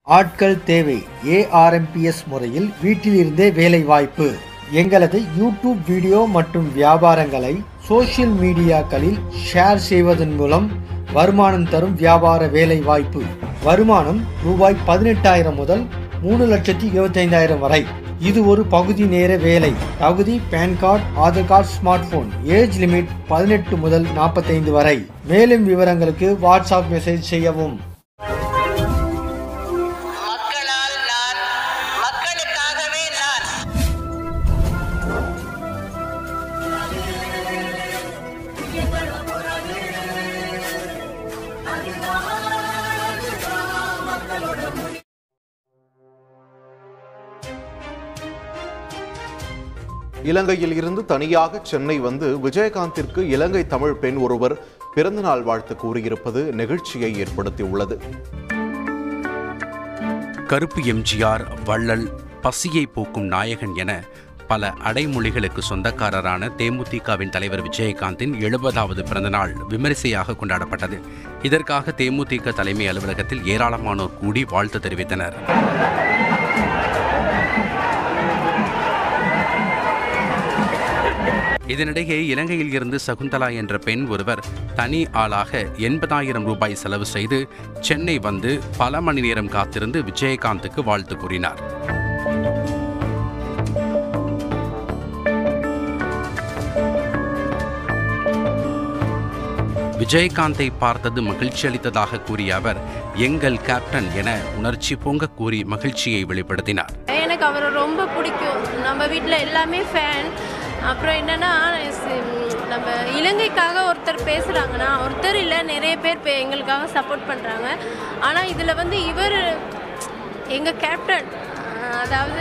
ஆட்கள் தேவை ஏஆர்எம்பிஎஸ் முறையில் வீட்டிலிருந்தே வேலை வாய்ப்பு எங்களது யூடியூப் வீடியோ மற்றும் வியாபாரங்களை சோஷியல் மீடியாக்களில் ஷேர் செய்வதன் மூலம் வருமானம் தரும் வியாபார வேலை வாய்ப்பு வருமானம் ரூபாய் பதினெட்டாயிரம் முதல் மூணு லட்சத்தி இருபத்தைந்தாயிரம் வரை இது ஒரு பகுதி நேர வேலை தகுதி PAN card Aadhaar card smartphone age limit பதினெட்டு முதல் நாற்பத்தைந்து வரை மேலும் விவரங்களுக்கு வாட்ஸ்அப் மெசேஜ் செய்யவும் மக்களால் நான் மக்களுக்காகவே நான் இலங்கையில் இருந்து தனியாக சென்னை வந்து விஜயகாந்திற்கு இலங்கை தமிழ் பெண் ஒருவர் பிறந்தநாள் வாழ்த்து கூறியிருப்பது நெகிழ்ச்சியை ஏற்படுத்தியுள்ளது கருப்பு எம்ஜிஆர் வள்ளல் பசியை போக்கும் நாயகன் என பல அடைமொழிகளுக்கு சொந்தக்காரரான தேமுதிகவின் தலைவர் விஜயகாந்தின் எழுபதாவது பிறந்தநாள் விமரிசையாக கொண்டாடப்பட்டது இதற்காக தேமுதிக தலைமை அலுவலகத்தில் ஏராளமானோர் கூடி வாழ்த்து தெரிவித்தனர் இதனிடையே இலங்கையில் இருந்து சகுந்தலா என்ற பெண் ஒருவர் தனி ஆளாக எண்பதாயிரம் ரூபாய் செலவு செய்து சென்னை வந்து பல மணி நேரம் காத்திருந்து விஜயகாந்துக்கு வாழ்த்து கூறினார் விஜயகாந்தை பார்த்தது மகிழ்ச்சி அளித்ததாக கூறிய அவர் எங்கள் கேப்டன் என உணர்ச்சி பொங்க கூறி மகிழ்ச்சியை வெளிப்படுத்தினார் எனக்கு அவரை ரொம்ப பிடிக்கும் நம்ம வீட்டில் எல்லாமே ஃபேன் அப்புறம் என்னன்னா சி- நம்ம இலங்கைக்காக ஒருத்தர் பேசுகிறாங்கன்னா ஒருத்தர் இல்லை நிறைய பேர் பே- எங்களுக்காக சப்போர்ட் பண்ணுறாங்க ஆனால் இதில் வந்து இவர் எங்கள் கேப்டன் அதாவது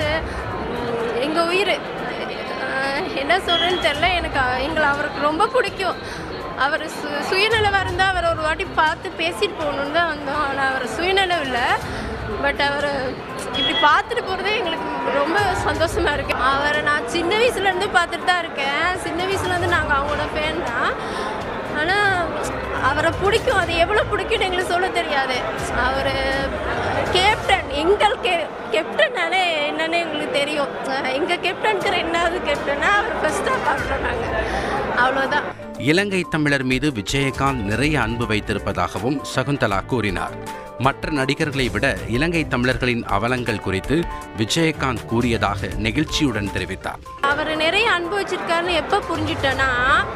எங்கள் உயிர் அஹ், என்ன சொல்கிறேன்னு தெரில எனக்கு அ- எங்களை அவருக்கு ரொம்ப பிடிக்கும் அவர் சு சுயநலவாக இருந்தால் அவர் ஒரு வாட்டி பார்த்து பேசிட்டு போகணுன்னு தான் வந்தோம் ஆனால் அவர் சுயநலம் இல்லை பட் அவர் இப்படி பார்த்துட்டு போகிறதே எங்களுக்கு ரொம்ப சந்தோஷமாக இருக்கு அவரை நான் சின்ன வயசுலேருந்து பார்த்துட்டு தான் இருக்கேன் சின்ன வயசுலேருந்து நாங்கள் அவங்களோட ஃபேன் தான் ஆனால் அவரை பிடிக்கும் அது எவ்வளோ பிடிக்கும்னு எங்களுக்கு சொல்ல தெரியாது அவர் கேப்டன் எங்கள் கே கேப்டன்னாலே என்னன்னு எங்களுக்கு தெரியும் எங்கள் கேப்டனுக்கு ரெண்டாவது கேப்டனா அவர் ஃபஸ்ட்டாக பார்க்குறோம் நாங்கள் அவ்வளோதான் இலங்கை தமிழர் மீது விஜயகாந்த் நிறைய அன்பு வைத்திருப்பதாகவும் சகுந்தலா கூறினார் மற்ற நடிகர்களை விட இலங்கை தமிழர்களின் அவலங்கள் குறித்து விஜயகாந்த் கூறியதாக நெகிழ்ச்சியுடன் தெரிவித்தார் அவர் நிறைய அனுபவிச்சிருக்காருன்னு எப்போ புரிஞ்சுட்டேன்னா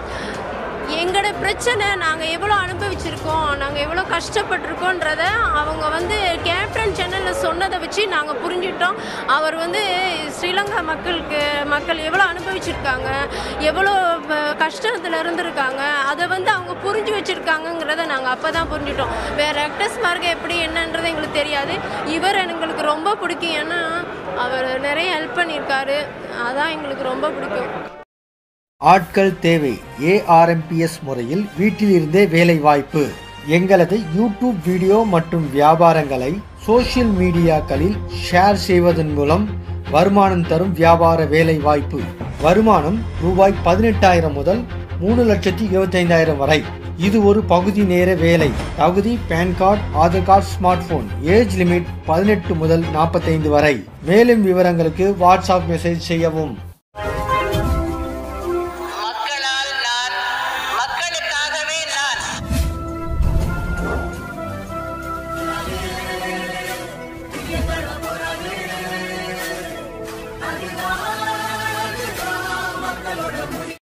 எங்களோட பிரச்சனை நாங்கள் எவ்வளோ அனுபவிச்சிருக்கோம் நாங்கள் எவ்வளோ கஷ்டப்பட்டிருக்கோன்றத அவங்க வந்து கேப்டன் சேனலில் சொன்னதை வச்சு நாங்கள் புரிஞ்சுட்டோம் அவர் வந்து ஸ்ரீலங்கா மக்களுக்கு மக்கள் எவ்வளோ அனுபவிச்சிருக்காங்க எவ்வளோ கஷ்டத்தில் இருந்திருக்காங்க அதை வந்து அவங்க புரிஞ்சு வச்சுருக்காங்கங்கிறத நாங்கள் அப்போ தான் புரிஞ்சுட்டோம் வேறு ஆக்டர்ஸ் மார்க்க எப்படி என்னன்றது எங்களுக்கு தெரியாது இவர் எங்களுக்கு ரொம்ப பிடிக்கும் ஏன்னா அவர் நிறைய ஹெல்ப் பண்ணியிருக்காரு அதான் எங்களுக்கு ரொம்ப பிடிக்கும் ஆட்கள் தேவை ஏஆர்எம்பிஎஸ் முறையில் வீட்டிலிருந்தே வேலை வாய்ப்பு எங்களது யூடியூப் வீடியோ மற்றும் வியாபாரங்களை சோஷியல் மீடியாக்களில் ஷேர் செய்வதன் மூலம் வருமானம் தரும் வியாபார வேலை வாய்ப்பு வருமானம் ரூபாய் பதினெட்டாயிரம் முதல் மூணு லட்சத்தி இருபத்தைந்தாயிரம் வரை இது ஒரு பகுதி நேர வேலை தகுதி PAN card Aadhaar card smartphone age limit பதினெட்டு முதல் நாற்பத்தைந்து வரை மேலும் விவரங்களுக்கு வாட்ஸ்அப் மெசேஜ் செய்யவும்